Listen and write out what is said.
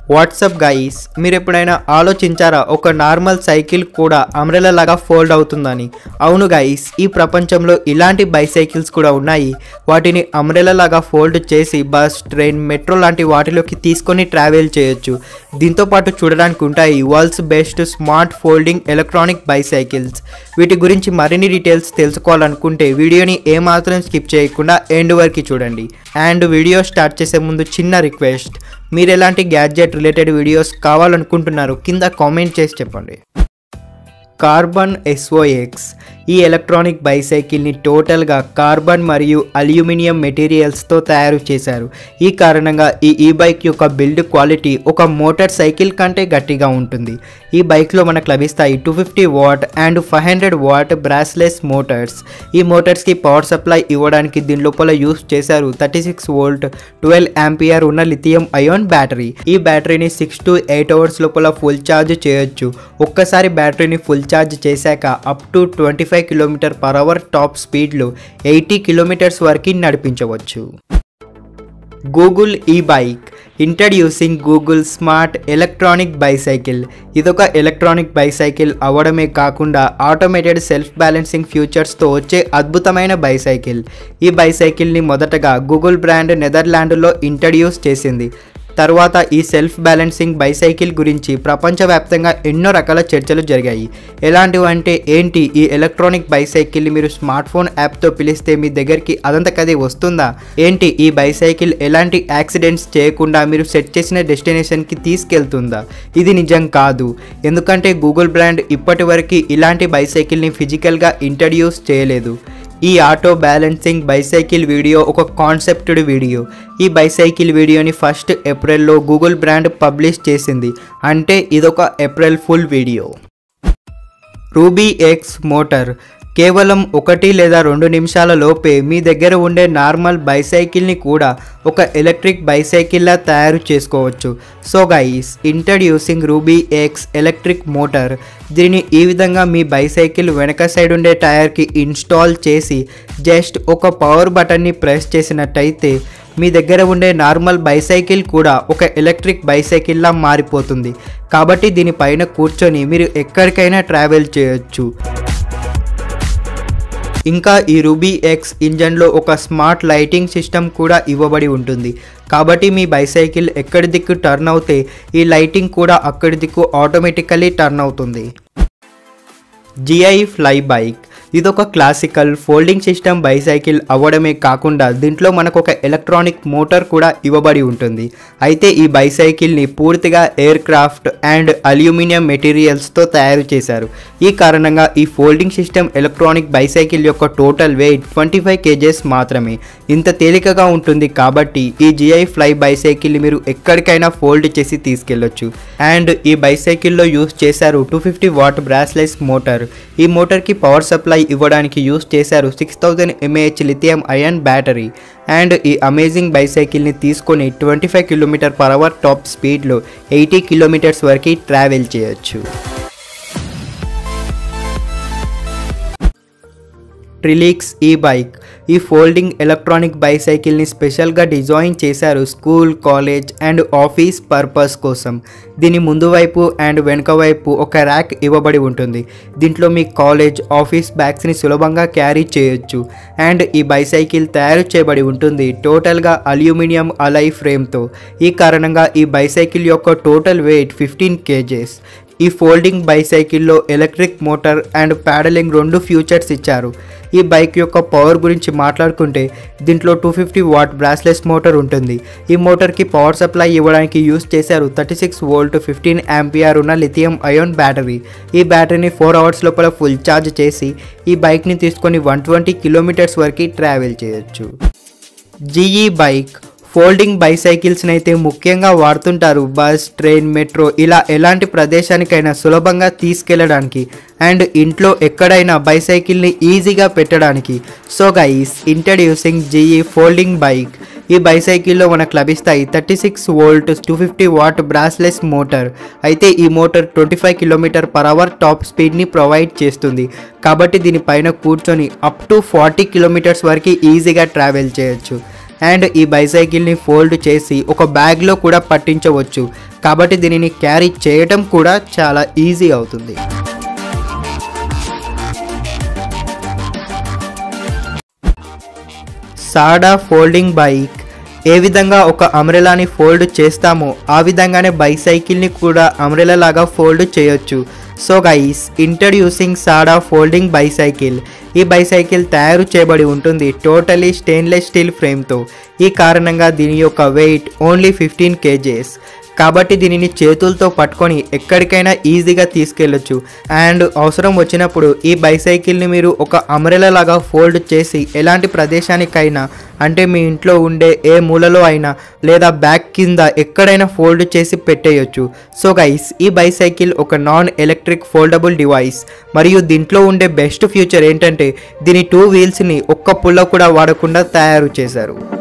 WhatsApp guys మీరు ఎప్పుడైనా ఆలోచించారా ఒక నార్మల్ సైకిల్ కూడా అంబ్రెలా లాగా ఫోల్డ్ అవుతుందని అవును గైస్ ఈ ప్రపంచంలో ఇలాంటి బైసైకిల్స్ కూడా ఉన్నాయి వాటిని అంబ్రెలా లాగా ఫోల్డ్ చేసి బస్ ట్రైన్ మెట్రో లాంటి వాటిలోకి తీసుకొని ట్రావెల్ చేయొచ్చు దీంతో పాటు చూడడానికి ఉంటాయి world's best smart folding electronic bicycles వీటి గురించి మరిన్ని డీటెయిల్స్ తెలుసుకోవాలనుకుంటే వీడియోని ఏమాత్రం స్కిప్ చేయకుండా ఎండ్ వరకు చూడండి అండ్ వీడియో స్టార్ట్ చేసే ముందు చిన్న రిక్వెస్ట్ మీరు ఎలాంటి గ్యాడ్జెట్ రిలేటెడ్ వీడియోస్ కావాలనుకుంటున్నారు కింద కామెంట్ చేసి చెప్పండి కార్బన్ ఎస్ఓఎక్స్ ఈ ఎలక్ట్రానిక్ బైసైకిల్ని టోటల్గా కార్బన్ మరియు అల్యూమినియం మెటీరియల్స్తో తయారు చేశారు ఈ కారణంగా ఈ ఈ బైక్ యొక్క బిల్డ్ క్వాలిటీ ఒక మోటార్ సైకిల్ కంటే గట్టిగా ఉంటుంది ఈ బైక్లో మనకు లభిస్తాయి two fifty watt and five hundred watt brushless motors ఈ మోటార్స్కి పవర్ సప్లై ఇవ్వడానికి దీని లోపల యూస్ చేశారు thirty six volt twelve ampere ఉన్న లిథియం అయోన్ బ్యాటరీ ఈ బ్యాటరీని సిక్స్ టు ఎయిట్ అవర్స్ లోపల ఫుల్ ఛార్జ్ చేయొచ్చు ఒక్కసారి బ్యాటరీని ఫుల్ ఛార్జ్ చేశాక up to twenty five kilometer per hour top స్పీడ్లో ఎయిటీ కిలోమీటర్స్ వరకు నడిపించవచ్చు గూగుల్ ఈ bike introducing Google smart electronic bicycle ఇదొక ఎలక్ట్రానిక్ బైసైకిల్ అవడమే కాకుండా ఆటోమేటెడ్ సెల్ఫ్ బ్యాలెన్సింగ్ ఫ్యూచర్స్తో వచ్చే అద్భుతమైన బైసైకిల్ ఈ బైసైకిల్ని మొదటగా గూగుల్ బ్రాండ్ నెదర్లాండ్లో ఇంట్రడ్యూస్ చేసింది తర్వాత ఈ సెల్ఫ్ బ్యాలెన్సింగ్ బైసైకిల్ గురించి ప్రపంచవ్యాప్తంగా ఎన్నో రకాల చర్చలు జరిగాయి ఎలాంటివంటే ఏంటి ఈ ఎలక్ట్రానిక్ బైసైకిల్ని మీరు స్మార్ట్ ఫోన్ యాప్తో పిలిస్తే మీ దగ్గరికి అదంతకదే వస్తుందా ఏంటి ఈ బైసైకిల్ ఎలాంటి యాక్సిడెంట్స్ చేయకుండా మీరు సెట్ చేసిన డెస్టినేషన్కి తీసుకెళ్తుందా ఇది నిజం కాదు ఎందుకంటే గూగుల్ బ్రాండ్ ఇప్పటి వరకు ఇలాంటి బైసైకిల్ని ఫిజికల్గా ఇంట్రడ్యూస్ చేయలేదు ఈ ఆటో బ్యాలెన్సింగ్ బైసైకిల్ వీడియో ఒక కాన్సెప్టెడ్ వీడియో ఈ బైసైకిల్ వీడియోని ఫస్ట్ ఏప్రిల్లో గూగుల్ బ్రాండ్ పబ్లిష్ చేసింది అంటే ఇదొక April fool video Ruby X motor కేవలం ఒకటి లేదా రెండు నిమిషాల లోపే మీ దగ్గర ఉండే నార్మల్ బైసైకిల్ని కూడా ఒక ఎలక్ట్రిక్ బైసైకిల్లా తయారు చేసుకోవచ్చు so guys introducing Ruby X electric motor దీనిని ఈ విధంగా మీ బైసైకిల్ వెనక సైడ్ ఉండే టైర్కి ఇన్స్టాల్ చేసి జస్ట్ ఒక పవర్ బటన్ని ప్రెస్ చేసినట్టయితే మీ దగ్గర ఉండే నార్మల్ బైసైకిల్ కూడా ఒక ఎలక్ట్రిక్ బైసైకిల్లా మారిపోతుంది కాబట్టి దీనిపైన కూర్చొని మీరు ఎక్కడికైనా ట్రావెల్ చేయొచ్చు ఇంకా ఈ రూబీ ఎక్స్ ఇంజన్లో ఒక స్మార్ట్ లైటింగ్ సిస్టమ్ కూడా ఇవ్వబడి ఉంటుంది కాబట్టి మీ బైసైకిల్ ఎక్కడి దిక్కు టర్న్ అవుతే ఈ లైటింగ్ కూడా అక్కడి దిక్కు ఆటోమేటికల్లీ టర్న్ అవుతుంది జిఐ ఫ్లై బైక్ ఇదొక క్లాసికల్ ఫోల్డింగ్ సిస్టమ్ బైసైకిల్ అవ్వడమే కాకుండా దీంట్లో మనకు ఒక ఎలక్ట్రానిక్ మోటార్ కూడా ఇవ్వబడి ఉంటుంది అయితే ఈ బైసైకిల్ని పూర్తిగా ఎయిర్ క్రాఫ్ట్ అండ్ అల్యూమినియం మెటీరియల్స్తో తయారు చేశారు ఈ కారణంగా ఈ ఫోల్డింగ్ సిస్టమ్ ఎలక్ట్రానిక్ బైసైకిల్ యొక్క total weight twenty five kgs మాత్రమే ఇంత తేలికగా ఉంటుంది కాబట్టి ఈ జిఐ ఫ్లై బైసైకిల్ని మీరు ఎక్కడికైనా ఫోల్డ్ చేసి తీసుకెళ్లొచ్చు అండ్ ఈ బైసైకిల్లో యూస్ చేశారు two fifty watt brushless motor ఈ మోటార్కి పవర్ సప్లై ఇవ్వడానికి యూస్ చేశారు six thousand mAh lithium ion battery and ఈ అమేజింగ్ బైసైకిల్ని తీసుకొని twenty five kilometer per hour top స్పీడ్లో ఎయిటీ కిలోమీటర్స్ వరకు ట్రావెల్ చేయొచ్చు ట్రిలిక్స్ ఈ బైక్ ఈ ఫోల్డింగ్ ఎలక్ట్రానిక్ బైసైకిల్ని స్పెషల్గా డిజైన్ చేశారు school college and office purpose కోసం దీని ముందు వైపు అండ్ వెనుక వైపు ఒక ర్యాక్ ఇవ్వబడి ఉంటుంది దీంట్లో మీ కాలేజ్ ఆఫీస్ బ్యాగ్స్ని సులభంగా క్యారీ చేయొచ్చు అండ్ ఈ బైసైకిల్ తయారు చేయబడి ఉంటుంది టోటల్గా అల్యూమినియం అలై ఫ్రేమ్తో ఈ కారణంగా ఈ బైసైకిల్ యొక్క టోటల్ వెయిట్ ఫిఫ్టీన్ కేజెస్ ఈ ఫోల్డింగ్ బైసైకిల్లో ఎలక్ట్రిక్ మోటార్ అండ్ ప్యాడలింగ్ రెండు ఫ్యూచర్స్ ఇచ్చారు ఈ బైక్ యొక్క పవర్ గురించి మాట్లాడుకుంటే దీంట్లో two fifty watt brushless motor ఉంటుంది ఈ మోటార్కి పవర్ సప్లై ఇవ్వడానికి యూస్ చేశారు thirty six volt fifteen ampere ఉన్న లిథియం అయోన్ బ్యాటరీ ఈ బ్యాటరీని ఫోర్ అవర్స్ లోపల ఫుల్ ఛార్జ్ చేసి ఈ బైక్ని తీసుకొని వన్ ట్వంటీ కిలోమీటర్స్ వరకు ట్రావెల్ చేయొచ్చు జీఈ బైక్ ఫోల్డింగ్ బైసైకిల్స్ని అయితే ముఖ్యంగా వాడుతుంటారు బస్ ట్రైన్ మెట్రో ఇలా ఎలాంటి ప్రదేశానికైనా సులభంగా తీసుకెళ్ళడానికి అండ్ ఇంట్లో ఎక్కడైనా బైసైకిల్ని ఈజీగా పెట్టడానికి so guys introducing GE folding bike ఈ బైసైకిల్లో మనకు లభిస్తాయి thirty six volt two fifty watt brushless motor అయితే ఈ motor twenty five kilometer per hour top స్పీడ్ని ప్రొవైడ్ చేస్తుంది కాబట్టి దీనిపైన కూర్చొని అప్ టు ఫార్టీ కిలోమీటర్స్ వరకు ఈజీగా ట్రావెల్ చేయొచ్చు అండ్ ఈ బైసైకిల్ని ఫోల్డ్ చేసి ఒక బ్యాగ్లో కూడా పట్టించవచ్చు కాబట్టి దీనిని క్యారీ చేయటం కూడా చాలా ఈజీ అవుతుంది సాడా ఫోల్డింగ్ బైక్ ఏ విధంగా ఒక అమ్రెలాని ఫోల్డ్ చేస్తామో ఆ విధంగానే బైసైకిల్ని కూడా అమ్రెలా లాగా ఫోల్డ్ చేయొచ్చు so guys introducing Sada folding bicycle ఈ బైసైకిల్ తయారు చేయబడి ఉంటుంది టోటలీ స్టెయిన్లెస్ స్టీల్ ఫ్రేమ్తో ఈ కారణంగా దీని యొక్క వెయిట్ ఓన్లీ ఫిఫ్టీన్ కేజెస్ కాబట్టి దీనిని చేతులతో పట్టుకొని ఎక్కడికైనా ఈజీగా తీసుకెళ్ళొచ్చు అండ్ అవసరం వచ్చినప్పుడు ఈ బైసైకిల్ని మీరు ఒక అమరెల లాగా ఫోల్డ్ చేసి ఎలాంటి ప్రదేశానికైనా అంటే మీ ఇంట్లో ఉండే ఏ మూలలో అయినా లేదా బ్యాక్ కింద ఎక్కడైనా ఫోల్డ్ చేసి పెట్టేయొచ్చు సో గైస్ ఈ బైసైకిల్ ఒక నాన్ ఎలక్ట్రిక్ ఫోల్డబుల్ డివైస్ మరియు దీంట్లో ఉండే బెస్ట్ ఫ్యూచర్ ఏంటంటే దీని టూ వీల్స్ని ఒక్క పుల్ల కూడా వాడకుండా తయారు చేశారు